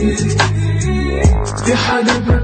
في حاجات ما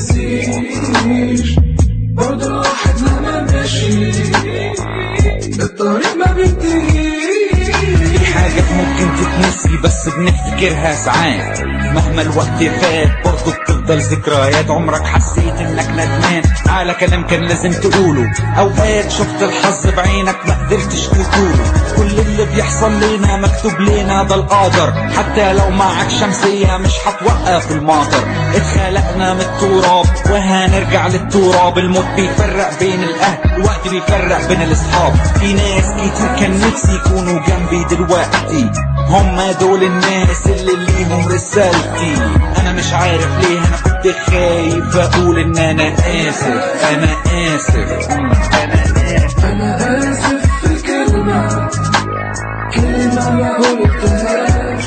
بتتنسيش برضه الواحد لما ماشي الطريق ما بينتهيش في حاجات ممكن تتنسي بس بنفتكرها ساعات مهما الوقت فات برضه بتفضل ذكريات عمرك حسيت انك ندمان على كلام كان لازم تقوله اوقات شفت الحظ بعينك ما قدرتش تقوله كل اللي بيحصل لنا مكتوب لنا ده القدر حتى لو معك شمسية مش هتوقف المطر اتخلقنا من التراب وهنرجع للتراب الموت بيفرق بين الاهل الوقت بيفرق بين الاصحاب في ناس كتير كان نفسي يكونوا جنبي دلوقتي هم دول الناس اللي ليهم رسالتي انا مش عارف ليه انا كنت خايف اقول ان انا اسف انا اسف مم، انا اسف أنا آسف في كلمة كلمة ما قلتهاش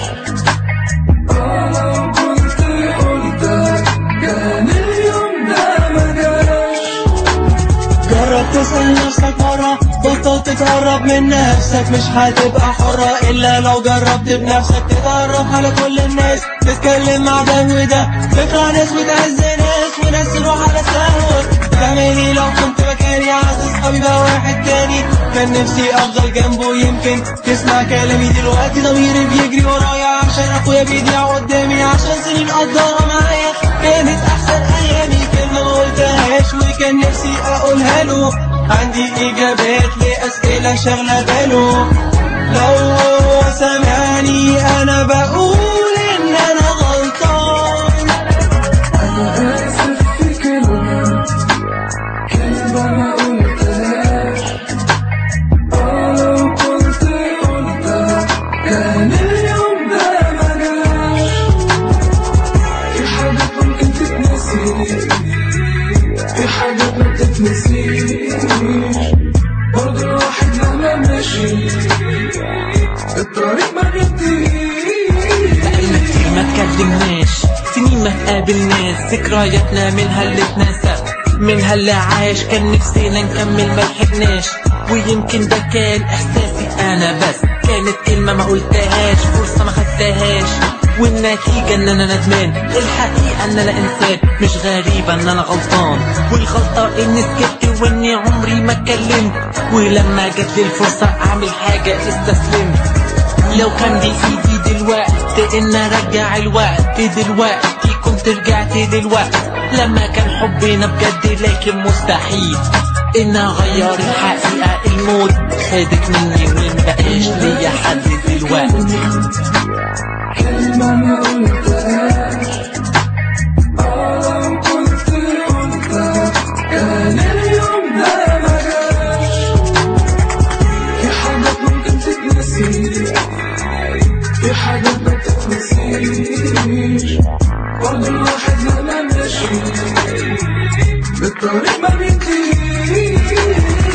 آه لو كنت قلتها كان اليوم ده ما جاش جرب تسأل نفسك مرة بطل تتهرب من نفسك مش هتبقى حرة إلا لو جربت بنفسك تتعرف على كل الناس تتكلم مع ده وده تكره ناس وتعز ناس وناس تروح على سهوة تعمل ايه لو كنت مكاني عايز اصحابي بقى واحد تاني كان نفسي افضل جنبه يمكن تسمع كلامي دلوقتي ضميري بيجري ورايا عشان اخويا بيضيع قدامي عشان سنين قضاها معايا كانت احسن ايامي كلمة ما قلتهاش وكان نفسي اقولها له عندي اجابات لاسئلة شغلة باله لو هو سمعني انا بقول ان انا غلطان أنا آسف في كلمة كلمة ما قلتهاش آه لو كنت قلتها كان اليوم ده ما جاش في حاجات ممكن تتنسي في حاجات ما بتتنسيش برضه الواحد لما ماشي الطريق ما بينتهيش بقالنا كتير ما اتكلمناش سنين ما تقابلناش ذكرياتنا منها اللي اتنسى منها اللي عاش كان نفسنا نكمل ما لحقناش ويمكن ده كان احساسي انا بس كانت كلمة ما قلتهاش فرصة ما خدتهاش والنتيجة ان انا ندمان الحقيقة ان انا انسان مش غريبة ان انا غلطان والغلطة اني سكت واني عمري ما اتكلمت ولما جات لي الفرصة اعمل حاجة استسلمت لو كان بإيدي دلوقتي إن أرجع الوقت دلوقتي كنت رجعت دلوقت لما كان حبنا بجد لكن مستحيل إن أغير الحقيقة الموت خدك مني ومبقاش ليا حد دلوقتي كلمة ما قلتهاش آه لو كنت قلتها كان اليوم ده ما جاش في حاجات ممكن تتنسي في حاجات ما تتنسيش برضه الواحد لما ماشي الطريق ما بينتهيش